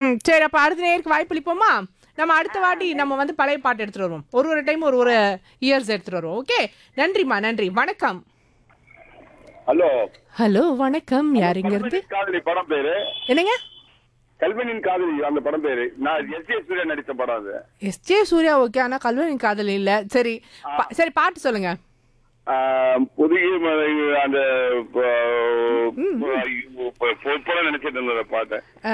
ம் சரி அப்ப அடுத்த நேருக்கு வாய்ப்பு அளிப்போமா நம்ம அடுத்த வாட்டி நம்ம வந்து பழைய பாட்டு எடுத்துட்டு வருவோம் ஒரு ஒரு டைம் ஒரு ஒரு இயர்ஸ் எடுத்துட்டு வருவோம் ஓகே நன்றிம்மா நன்றி வணக்கம் ஹலோ ஹலோ வணக்கம் யார் இங்க இருந்து கல்வனின் காதலி படம் பேரு என்னங்க கல்வனின் காதலி அந்த படம் பேரு நான் எஸ் ஏ சூர்யா நடித்த படம் அது எஸ் ஜே சூர்யா ஓகே ஆனா கல்வனி காதல் இல்ல சரி பா- சரி பாட்டு சொல்லுங்க ஆஹ், புதிய ம- அந்த படம் நினைச்சிட்டு இருந்த பாட்டை ஆ,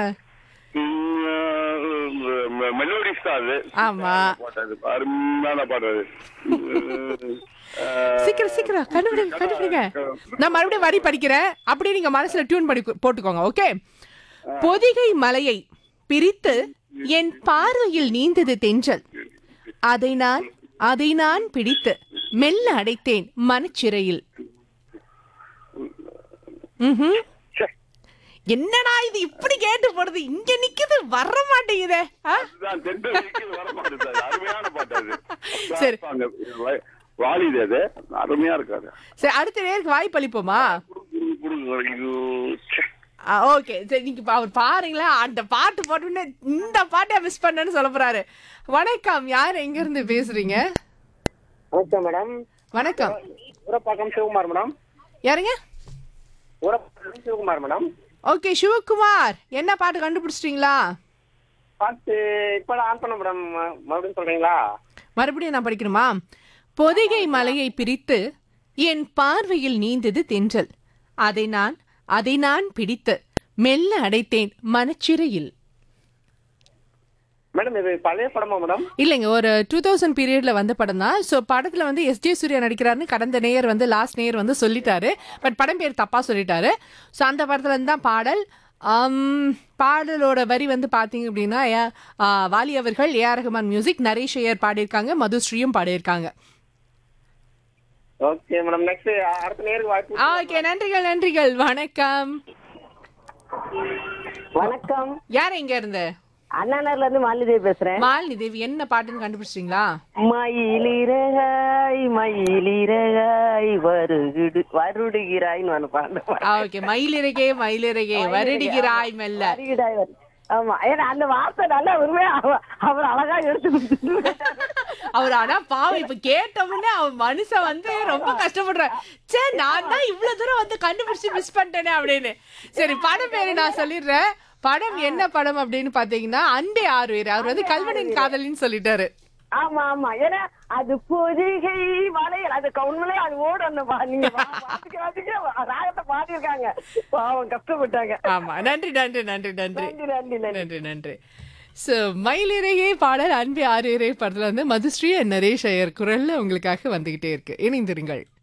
மெலோடிஸ் தான் அது ஆமா. பாட்டு அது அருமையான பாட்டு அது ஆஹ், சீக்கிரம் சீக்கிரம் கண்டுபிடிங்க கண்டுபிடிங்க நான் மறுபடியும் வரி படிக்கிறேன் அப்படியே நீங்க மனசுல டியூன் பண்ணி கு- போட்டுக்கோங்க ஓகே பொதிகை மலையை பிரித்து என் பார்வையில் நீந்தது தென்றல் அதை நான் அதை நான் பிடித்து மெல்ல அடைத்தேன் மனச்சிறையில் ம்ஹும். ச்சே, என்னடா இது இப்படி கேட்டு போடுது இங்க நிக்குது வர மாட்டேங்குதே ஆ? அதுதான் தென்றலுக்கு வர மாட்டேங்குது அது. அருமையான பாட்டு அது சரி. அந்த வ- வாலிது அது அருமையா இருக்காது சரி அடுத்த நேருக்கு வாய்ப்பு அளிப்போமா குடு, குடு, குடு, ஐயோ, ச்சே. ஓகே சரி நீங்க இப்ப அவர் பாருங்களேன் அந்த பாட்டு போட்டுன்னு இந்த பாட்டை மிஸ் பண்ணேன்னு சொல்ல போறாரு வணக்கம் யார் எங்க இருந்து பேசுறீங்க வணக்கம் மேடம் வணக்கம் உரப்பாக்கம் சிவகுமார் மேடம் யாருங்க உரப்பாக்கம் சிவகுமார் மேடம் ஓகே சிவகுமார் என்ன பாட்டு கண்டுபிடிச்சிட்டீங்களா பார்த்து இப்போ ஆன் பண்ண மேடம் மறுபடியும் சொல்றீங்களா மறுபடியும் நான் படிக்கணுமா பொதிகை மலையை பிரித்து என் பார்வையில் நீந்தது தென்றல் அதை நான் அதை நான் பிடித்து மெல்ல அடைத்தேன் மனச்சிறையில் மேடம் இது பழைய படமா மேடம் இல்லைங்க ஒரு டூ தௌசண்ட் பீரியட்ல வந்த படம் தான் ஸோ படத்துல வந்து எஸ் ஜே சூர்யா நடிக்கிறாருன்னு கடந்த நேயர் வந்து லாஸ்ட் நேயர் வந்து சொல்லிட்டாரு பட் படம் பேர் தப்பா சொல்லிட்டாரு ஸோ அந்த படத்துல இருந்து தான் பாடல் ஆம், பாடலோட வரி வந்து பாத்தீங்க அப்படின்னா ஏ- ஆ, வாலி அவர்கள் ஏஆர் ரஹ்மான் மியூசிக் நரேஷ் ஐயர் பாடியிருக்காங்க மதுஸ்ரீயும் பாடியிருக்காங்க ஓகே மேடம் நெக்ஸ்ட் அடுத்த நேருக்கு வாய்ப்பு ஓகே நன்றிகள் நன்றிகள் வணக்கம் வணக்கம் யார் எங்க இருந்து அண்ணாநகர்ல இருந்து மாலிதேவி பேசுறேன் மாலினி தேவி என்ன பாட்டுன்னு கண்டுபிடிச்சிட்டீங்களா மயிலிறகாய் மயிலிறகாய் வருகிடு வருடுகிறாய்னு ஒண்ணு பாடு ஓகே மயிலிறகே மயிலிறகே வருடுகிறாய் மெல்ல வருகிறாய் வரு- ஆமா ஏன்னா அந்த வார்த்தை நல்லா உண்மையா அவ- அவர் அழகா எடுத்து கொடுத்துட்டு அவர் ஆனா பாவம் இப்ப கேட்டோம்னே அவன் மனுஷன் வந்து ரொம்ப கஷ்டப்படுற சே நான் தான் இவ்வளவு தூரம் வந்து கண்டுபிடிச்சு மிஸ் பண்ணிட்டேனே அப்படின்னு சரி படம் பேரு நான் சொல்லிடுறேன் படம் என்ன படம் அப்படின்னு பாத்தீங்கன்னா அன்பே ஆறுவேர் அவர் வந்து கல்வனின் காதலின்னு சொல்லிட்டாரு ஆமா ஆமா ஏன்னா அது பொதிகை வளையல் அது உண்மையிலே அது ஓடும் அந்த பா- நீங்க வா- வாசிக்க வாசிக்க ராகத்தை பாடியிருக்காங்க பாவம் கஷ்டப்பட்டாங்க ஆமா நன்றி நன்றி நன்றி நன்றி நன்றி நன்றி நன்றி நன்றி நன்றி ஸோ மயிலிறகே பாடல் அன்பே ஆறு படத்துல வந்து மதுஸ்ரீ and நரேஷ் ஐயர் குரல்ல உங்களுக்காக வந்துகிட்டே இருக்கு இணைந்திருங்கள்